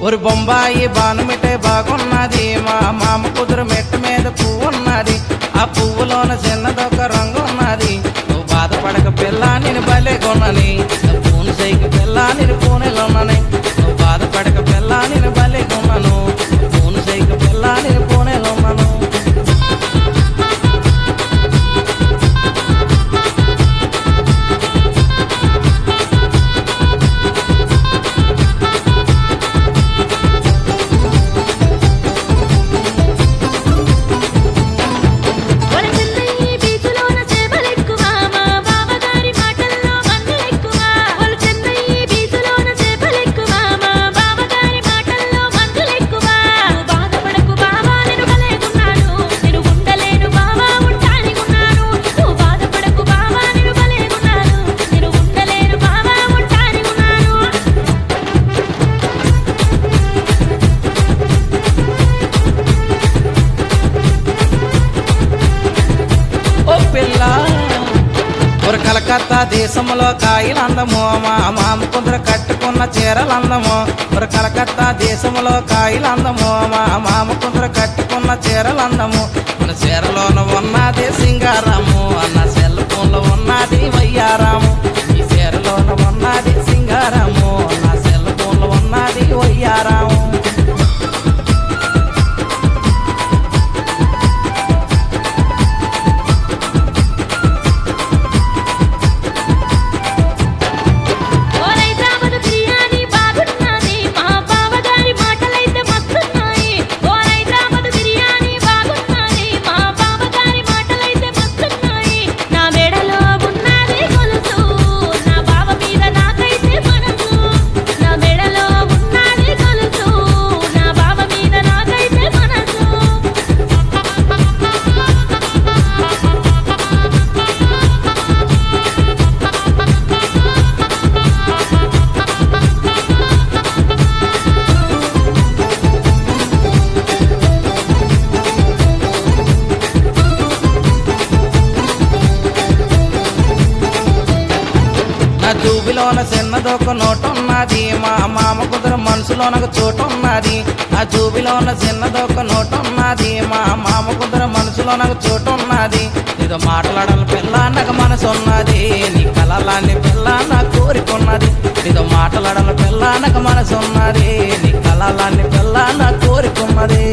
ఒక బొంబాయి బానుమిటే బాగున్నది మా మామ కుదురు మెట్టు మీద పువ్వు ఉన్నది ఆ పువ్వులోన చిన్నదొక రంగు ఉన్నది నువ్వు బాధపడక పిల్ల నేను భలే కొన్నని పూను సైకి పిల్ల నేను పూనెలున్నని నువ్వు బాధపడక పిల్ల నేను భలే కొన్నాను పూను సైకి పిల్ల నేను పూనెలున్నాను ఒలచెన్నై బీచులోన చేపలెక్కువ మా బావగారి మాటల్లో మందులెక్కువ ఒలచెన్నై బీచులోన చేపలెక్కువ మా బావగారి మాటల్లో మందులెక్కువ నువ్వు బాధపడకు బావా నేను భలేగున్నాను నేను ఉండలేను బావా ఉంటానిగున్నాను నువ్వు బాధపడకు బావా నేను భలేగున్నాను నేను ఉండలేను బావా ఉంటానిగున్నాను ఓ పిల్ల ఒక కలకత్తా దేశంలో కాయలు అందము మా మామ కుదుర కట్టుకున్న చీరలు అందము ఒక కలకత్తా దేశంలో కాయలు అందము మా మామ కుదుర కట్టుకున్న చీరలు అందము మన చీరలోన ఉన్నది సింగారము అన్న సెల్ ఫోన్లో ఉన్నది వయ్యారాము ఈ చీరలోన ఉన్నది సింగారము నా సెల్ ఫోన్లో ఉన్నది వయ్యారాము ఓ హైదరాబాద్ బిర్యానీ బాగున్నది మా బావగారి మాటలైతే మస్తున్నాయి ఓ హైదరాబాద్ బిర్యానీ బాగున్నది మా బావగారి మాటలైతే మస్తున్నాయి నా మెడలో ఉన్నది గొలుసు నా బావ మీద నాకైతే మనసు నా మెడలో ఉన్నది గొలుసు నా బావ మీద నాకైతే మనసు నా జూబిలోన చిన్నదొక నోటు ఉన్నది మా మామ కుదుర మనసులోనొక చోటు ఉన్నది ఆ జూబిలోన చిన్నదొక నోటు ఉన్నది మా మామ కుదుర మనసులోనొక చోటు ఉన్నది నీతో మాట్లాడాలి పిల్ల నాకు మనసు ఉన్నది నీ కలలాన్ని పిల్ల నా కోరికున్నది నీతో మాట్లాడాలి పిల్ల నాకు మనసు ఉన్నది నీ కలలాన్ని పిల్ల నా కోరికున్నది